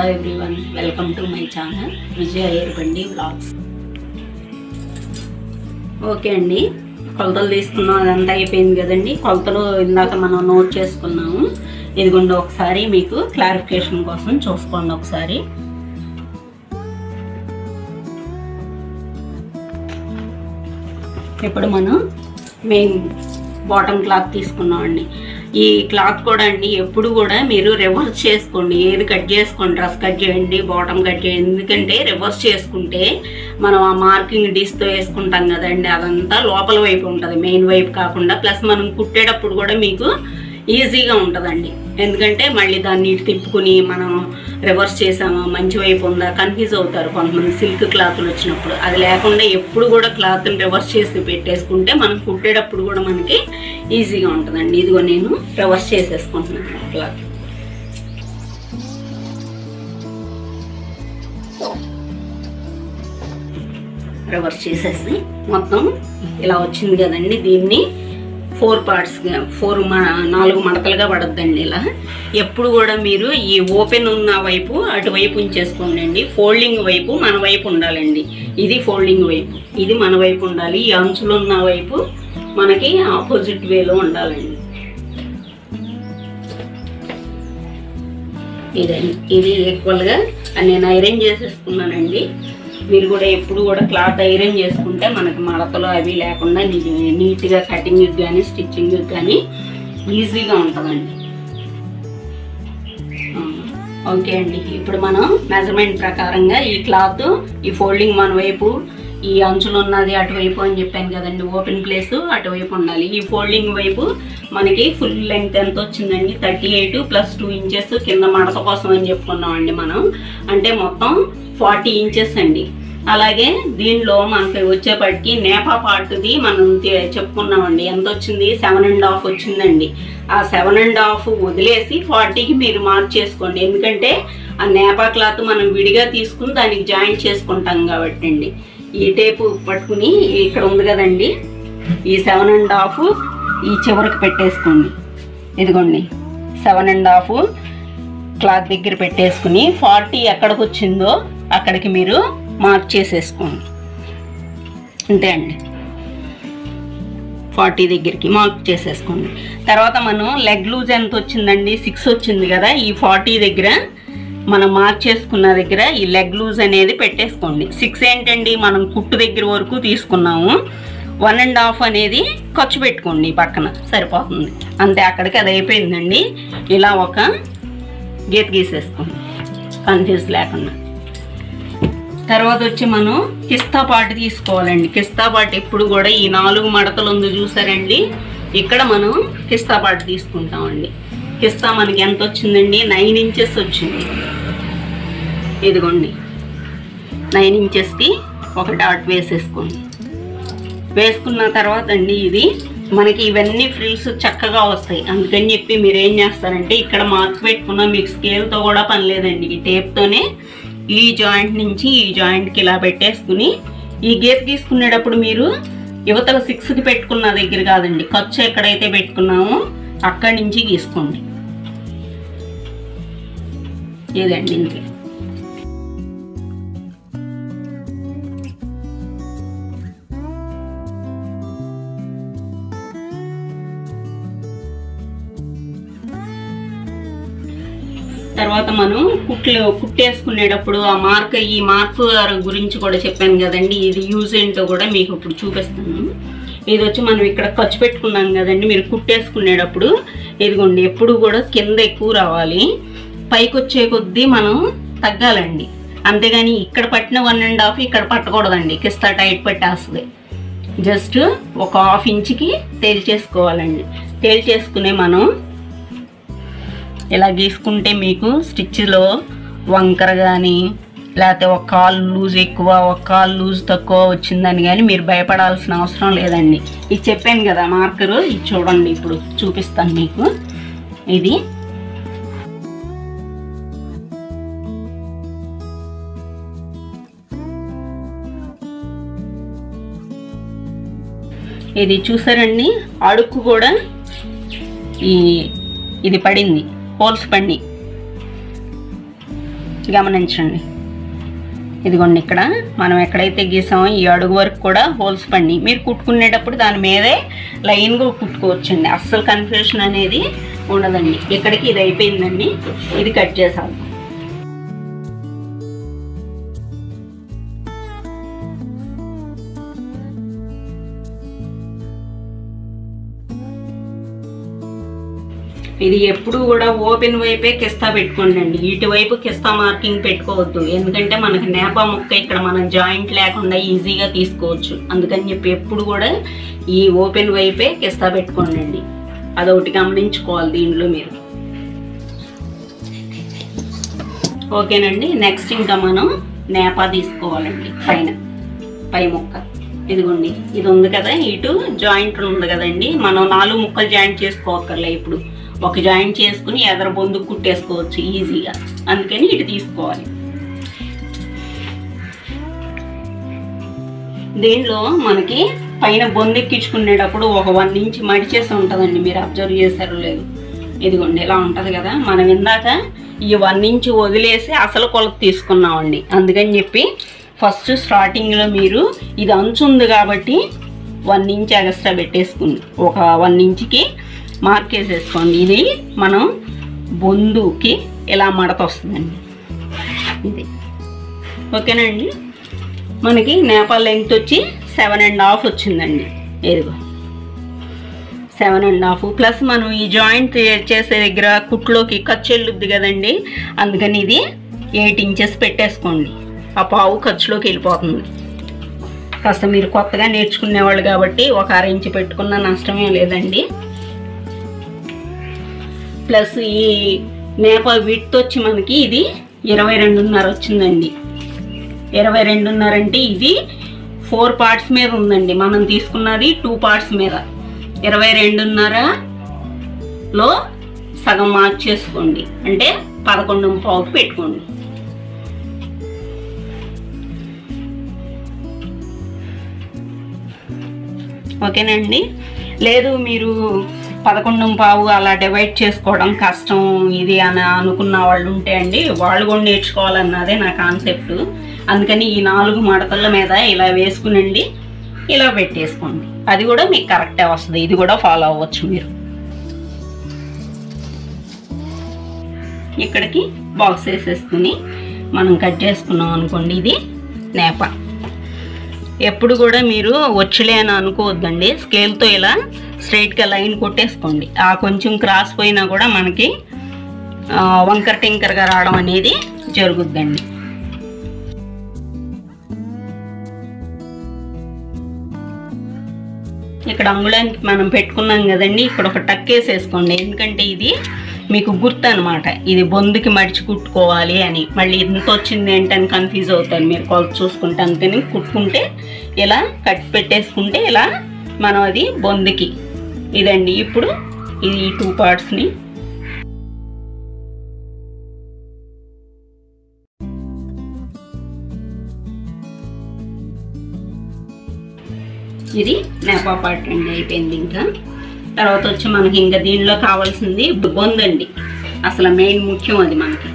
everyone welcome to my channel Vijaya ఏర్బండి vlogs okay అండి కొలతలు తీసుకున్నాం అదంతా అయిపోయింది కదండి కొలతలు ఇందాక మనం నోట్ చేసుకున్నాము ఇదిగోండి ఒకసారి మీకు క్లారిఫికేషన్ కోసం చూసుకోండి ఒకసారి ఇప్పుడు మనం మెయిన్ బాటమ్ క్లాత్ తీసుకున్నామండి ఈ క్లాత్ కూడా అండి ఎప్పుడు కూడా మీరు రివర్స్ చేసుకోండి ఏది కట్ చేసుకోండి డ్రెస్ కట్ చేయండి బాటమ్ కట్ చేయండి ఎందుకంటే రివర్స్ చేసుకుంటే మనం ఆ మార్కింగ్ డిస్తో వేసుకుంటాం కదండి అదంతా లోపల వైపు ఉంటుంది మెయిన్ వైపు కాకుండా ప్లస్ మనం కుట్టేటప్పుడు కూడా మీకు ఈజీగా ఉంటుందండి ఎందుకంటే మళ్ళీ దాన్ని ఇటు తిప్పుకుని మనం రివర్స్ చేసామా మంచి వైపు ఉందా కన్ఫ్యూజ్ అవుతారు కొంతమంది సిల్క్ క్లాత్లు వచ్చినప్పుడు అది లేకుండా ఎప్పుడు కూడా క్లాత్ని రివర్స్ చేసి పెట్టేసుకుంటే మనం కుట్టేటప్పుడు కూడా మనకి ఈజీగా ఉంటుందండి ఇదిగో నేను రివర్స్ చేసేసుకుంటున్నాను క్లాత్ రివర్స్ చేసేసి మొత్తం ఇలా వచ్చింది కదండి దీన్ని ఫోర్ పార్ట్స్గా ఫోర్ నాలుగు మడతలుగా పడద్దండి ఇలా ఎప్పుడు కూడా మీరు ఈ ఓపెన్ ఉన్న వైపు అటువైపు ఉంచేసుకోండి అండి ఫోల్డింగ్ వైపు మన వైపు ఉండాలండి ఇది ఫోల్డింగ్ వైపు ఇది మన వైపు ఉండాలి ఈ అంచులు ఉన్న వైపు మనకి ఆపోజిట్ వేలో ఉండాలండి ఇదండి ఇది ఈక్వల్గా నేను ఐరన్ చేసేసుకున్నానండి మీరు కూడా ఎప్పుడు కూడా క్లాత్ ఐరన్ చేసుకుంటే మనకి మడతలు అవి లేకుండా నీ- నీట్గా కటింగ్ కానీ స్టిచ్చింగ్ కానీ ఈజీగా ఉంటుందండి ఆ, ఓకే అండి ఇప్పుడు మనం మెజర్మెంట్ ప్రకారంగా ఈ క్లాత్ ఈ ఫోల్డింగ్ మన వైపు ఈ అంచులు ఉన్నది అటువైపు అని చెప్పాను కదండి ఓపెన్ ప్లేస్ అటువైపు ఉండాలి ఈ ఫోల్డింగ్ వైపు మనకి ఫుల్ లెంగ్త్ ఎంత వచ్చిందండి thirty eight plus two inches కింద మడత కోసం అని చెప్పుకున్నామండి మనం అంటే మొత్తం ఫార్టీ ఇంచెస్ అండి అలాగే దీనిలో మనకి వచ్చేపటికి నేపా పార్ట్ది మనం తే- చెప్పుకున్నామండి ఎంత వచ్చింది సెవెన్ అండ్ హాఫ్ వచ్చిందండి ఆ సెవెన్ అండ్ హాఫ్ వదిలేసి ఫార్టీకి మీరు మార్క్ చేసుకోండి ఎందుకంటే ఆ నేపా క్లాత్ మనం విడిగా తీసుకుని దానికి జాయింట్ చేసుకుంటాం కాబట్టి అండి ఈ టేపు పట్టుకుని ఇక్కడ ఉంది కదండి ఈ సెవెన్ అండ్ హాఫ్ ఈ చివరికి పెట్టేసుకోండి ఇదిగోండి సెవెన్ అండ్ హాఫ్ క్లాత్ దగ్గర పెట్టేసుకుని ఫార్టీ ఎక్కడికి వచ్చిందో అక్కడికి మీరు మార్క్ చేసేసుకోండి అంతే అండి ఫార్టీ దగ్గరికి మార్క్ చేసేసుకోండి తర్వాత మనం లెగ్ లూజ్ ఎంత వచ్చిందండి సిక్స్ వచ్చింది కదా ఈ ఫార్టీ దగ్గర మనం మార్క్ చేసుకున్న దగ్గర ఈ లెగ్ లూజ్ అనేది పెట్టేసుకోండి సిక్స్ ఏంటండి మనం కుట్టు దగ్గర వరకు తీసుకున్నాము వన్ అండ్ హాఫ్ అనేది ఖర్చు పెట్టుకోండి ఈ పక్కన సరిపోతుంది అంతే అక్కడికి అది అయిపోయిందండి ఇలా ఒక గీత గీసేసుకోండి కన్ఫ్యూజ్ లేకుండా తర్వాత వచ్చి మనం కిస్తా పాటు తీసుకోవాలండి కిస్తా పాటు ఎప్పుడు కూడా ఈ నాలుగు మడతలు ఉంది చూసారండి ఇక్కడ మనం కిస్తా పాటు తీసుకుంటామండి కిస్తా మనకి ఎంత వచ్చిందండి నైన్ ఇంచెస్ వచ్చింది ఇదిగోండి నైన్ ఇంచెస్కి ఒక డాట్ వేసేసుకోండి వేసుకున్న తర్వాత అండి ఇది మనకి ఇవన్నీ ఫ్రిల్స్ చక్కగా వస్తాయి అందుకని చెప్పి మీరు ఏం చేస్తారంటే ఇక్కడ మార్క్ పెట్టుకున్న మీకు స్కేల్తో కూడా పని లేదండి ఈ టేప్తోనే ఈ జాయింట్ నుంచి ఈ జాయింట్కి ఇలా పెట్టేసుకుని ఈ గీత తీసుకునేటప్పుడు మీరు యువతల సిక్స్కి పెట్టుకున్న దగ్గర కాదండి ఖర్చు ఎక్కడైతే పెట్టుకున్నామో అక్కడి నుంచి గీసుకోండి ఇదండి ఇంతే తర్వాత మనం కుట్లు కుట్టేసుకునేటప్పుడు ఆ మార్క్ ఈ మార్క్ గురించి కూడా చెప్పాను కదండి ఇది యూజ్ ఏంటో కూడా మీకు ఇప్పుడు చూపిస్తాను ఇది వచ్చి మనం ఇక్కడ ఖర్చు పెట్టుకున్నాం కదండి మీరు కుట్టేసుకునేటప్పుడు ఇదిగోండి ఎప్పుడు కూడా కింద ఎక్కువ రావాలి పైకి వచ్చే కొద్దీ మనం తగ్గాలండి అంతేగాని ఇక్కడ పట్టిన వన్ అండ్ హాఫ్ ఇక్కడ పట్టకూడదండి కిస్తా టైట్ పట్టేస్తుంది జస్ట్ ఒక హాఫ్ ఇంచ్కి తేల్చేసుకోవాలండి తేల్చేసుకునే మనం ఇలా గీసుకుంటే మీకు స్టిచ్లో వంకర కానీ లేకపోతే ఒక కాలు లూజ్ ఎక్కువ ఒక కాలు లూజ్ తక్కువ వచ్చిందని కానీ మీరు భయపడాల్సిన అవసరం లేదండి ఇది చెప్పాను కదా మార్కరు ఇది చూడండి ఇప్పుడు చూపిస్తాను మీకు ఇది ఇది చూసారండి అడుక్కు కూడా ఈ ఇది పడింది హోల్స్ పడి గమనించండి ఇదిగోండి ఇక్కడ మనం ఎక్కడైతే గీసామో ఈ అడుగు వరకు కూడా హోల్స్ పడి మీరు కుట్టుకునేటప్పుడు దాని మీదే లైన్గా కుట్టుకోవచ్చండి అస్సలు కన్ఫ్యూషన్ అనేది ఉండదండి ఇక్కడికి ఇది అయిపోయిందండి ఇది కట్ చేసాం ఇది ఎప్పుడు కూడా ఓపెన్ వైపే కిస్తా పెట్టుకోండి అండి ఇటువైపు కిస్తా మార్కింగ్ పెట్టుకోవద్దు ఎందుకంటే మనకి నేపా ముక్క ఇక్కడ మనం జాయింట్ లేకుండా ఈజీగా తీసుకోవచ్చు అందుకని చెప్పి ఎప్పుడు కూడా ఈ ఓపెన్ వైపే కిస్తా పెట్టుకోండి అండి అదొకటి గమనించుకోవాలి దీంట్లో మీరు ఓకేనండి నెక్స్ట్ ఇంకా మనం నేపా తీసుకోవాలండి పైన పై ముక్క ఇదిగోండి ఇది ఉంది కదా ఇటు జాయింట్ ఉంది కదండి మనం నాలుగు ముక్కలు జాయింట్ చేసుకోవక్కర్లే ఇప్పుడు ఒక జాయింట్ చేసుకుని ఎదర బొందు కుట్టేసుకోవచ్చు ఈజీగా అందుకని ఇటు తీసుకోవాలి దీనిలో మనకి పైన బొందెక్కించుకునేటప్పుడు ఒక వన్ ఇంచ్ మడిచేసి ఉంటుందండి మీరు అబ్జర్వ్ చేశారో లేదు ఇదిగోండి ఇలా ఉంటుంది కదా మనం ఇందాక ఈ వన్ ఇంచ్ వదిలేసి అసలు కొలత తీసుకున్నామండి అందుకని చెప్పి ఫస్ట్ స్టార్టింగ్లో మీరు ఇది అంచు ఉంది కాబట్టి వన్ ఇంచ్ ఎక్స్ట్రా పెట్టేసుకుని ఒక వన్ ఇంచ్కి మార్క్ వేసేసుకోండి ఇది మనం బొందుకి ఇలా మడత వస్తుందండి ఇది ఓకేనండి మనకి నేపాల్ లెంగ్త్ వచ్చి సెవెన్ అండ్ హాఫ్ వచ్చిందండి ఇదిగో సెవెన్ అండ్ హాఫ్ ప్లస్ మనం ఈ జాయింట్ చేసే దగ్గర కుట్లోకి ఖర్చు వెళ్ళుద్ది కదండి అందుకని ఇది ఎయిట్ ఇంచెస్ పెట్టేసుకోండి ఆ పావు ఖర్చులోకి వెళ్ళిపోతుంది కాస్త మీరు కొత్తగా నేర్చుకునేవాళ్ళు కాబట్టి ఒక అర ఇంచు పెట్టుకున్న నష్టమే లేదండి ప్లస్ ఈ నేపాల్ విత్ వచ్చి మనకి ఇది ఇరవై రెండున్నర వచ్చిందండి ఇరవై రెండున్నర అంటే ఇది ఫోర్ పార్ట్స్ మీద ఉందండి మనం తీసుకున్నది టూ పార్ట్స్ మీద ఇరవై రెండున్నరలో సగం మార్క్ చేసుకోండి అంటే పదకొండు పావుకి పెట్టుకోండి ఓకేనండి లేదు మీరు పదకొండు పావు అలా డివైడ్ చేసుకోవడం కష్టం ఇది అని అనుకున్న వాళ్ళు ఉంటే అండి వాళ్ళు కూడా నేర్చుకోవాలన్నదే నా కాన్సెప్ట్ అందుకని ఈ నాలుగు మడతల మీద ఇలా వేసుకునండి ఇలా పెట్టేసుకోండి అది కూడా మీకు కరెక్టే వస్తుంది ఇది కూడా ఫాలో అవ్వచ్చు మీరు ఇక్కడికి బాక్స్ వేసేసుకుని మనం కట్ చేసుకున్నాం అనుకోండి ఇది నేప ఎప్పుడు కూడా మీరు వచ్చలే అని అనుకోవద్దండి స్కేల్తో ఇలా స్ట్రైట్గా లైన్ కొట్టేసుకోండి ఆ కొంచెం క్రాస్ పోయినా కూడా మనకి ఆ, వంకర టింకరగా రావడం అనేది జరుగుద్దండి ఇక్కడ అంగుళానికి మనం పెట్టుకున్నాం కదండి ఇక్కడ ఒక టక్ వేసేసుకోండి ఎందుకంటే ఇది మీకు గుర్తు అనమాట ఇది బొందుకి మడిచి కుట్టుకోవాలి అని మళ్ళీ ఇంత వచ్చింది ఏంటని కన్ఫ్యూజ్ అవుతారు మీరు కొలత చూసుకుంటే అందుకని కుట్టుకుంటే ఇలా కట్ పెట్టేసుకుంటే ఇలా మనం అది బొందుకి ఇదండి ఇప్పుడు ఇది ఈ టూ పార్ట్స్ని ఇది నేపా పార్ట్ అండి అయిపోయింది ఇంకా తర్వాత వచ్చి మనకి ఇంకా దీనిలో కావాల్సింది బొందండి అసలు మెయిన్ ముఖ్యం అది మనకి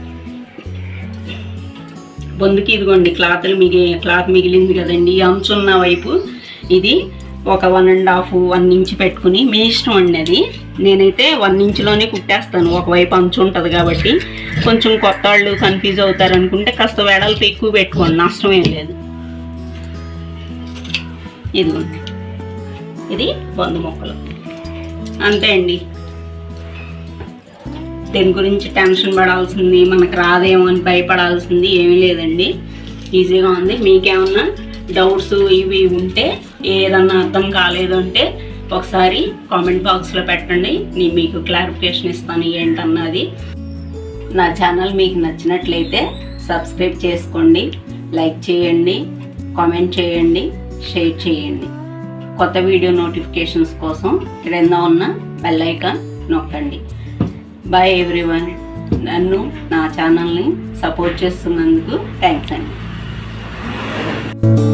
బొందుకి ఇదిగోండి క్లాత్లు మిగి క్లాత్ మిగిలింది కదండి ఈ అంచున్న వైపు ఇది ఒక one and half one inch పెట్టుకుని మీ ఇష్టం అండి అది నేనైతే వన్ ఇంచ్లోనే కుట్టేస్తాను ఒకవైపు అంచు ఉంటుంది కాబట్టి కొంచెం కొత్త వాళ్ళు కన్ఫ్యూజ్ అవుతారు అనుకుంటే కాస్త వెడల్పు ఎక్కువ పెట్టుకోండి నష్టం ఏం లేదు ఇదిగోండి ఇది బంధు మొక్కలు అంతే అండి దీని గురించి టెన్షన్ పడాల్సింది మనకు రాదేమో అని భయపడాల్సింది ఏమీ లేదండి ఈజీగా ఉంది మీకేమన్నా డౌట్స్ ఇవి ఉంటే ఏదన్నా అర్థం కాలేదు అంటే ఒకసారి కామెంట్ బాక్స్లో పెట్టండి నేను మీకు క్లారిఫికేషన్ ఇస్తాను ఏంటన్నది నా ఛానల్ మీకు నచ్చినట్లయితే సబ్స్క్రైబ్ చేసుకోండి లైక్ చేయండి కామెంట్ చేయండి షేర్ చేయండి కొత్త వీడియో నోటిఫికేషన్స్ కోసం క్రింద ఉన్న బెల్ ఐకాన్ నొక్కండి బాయ్ ఎవ్రీవన్ నన్ను నా ఛానల్ని సపోర్ట్ చేస్తున్నందుకు థ్యాంక్స్ అండి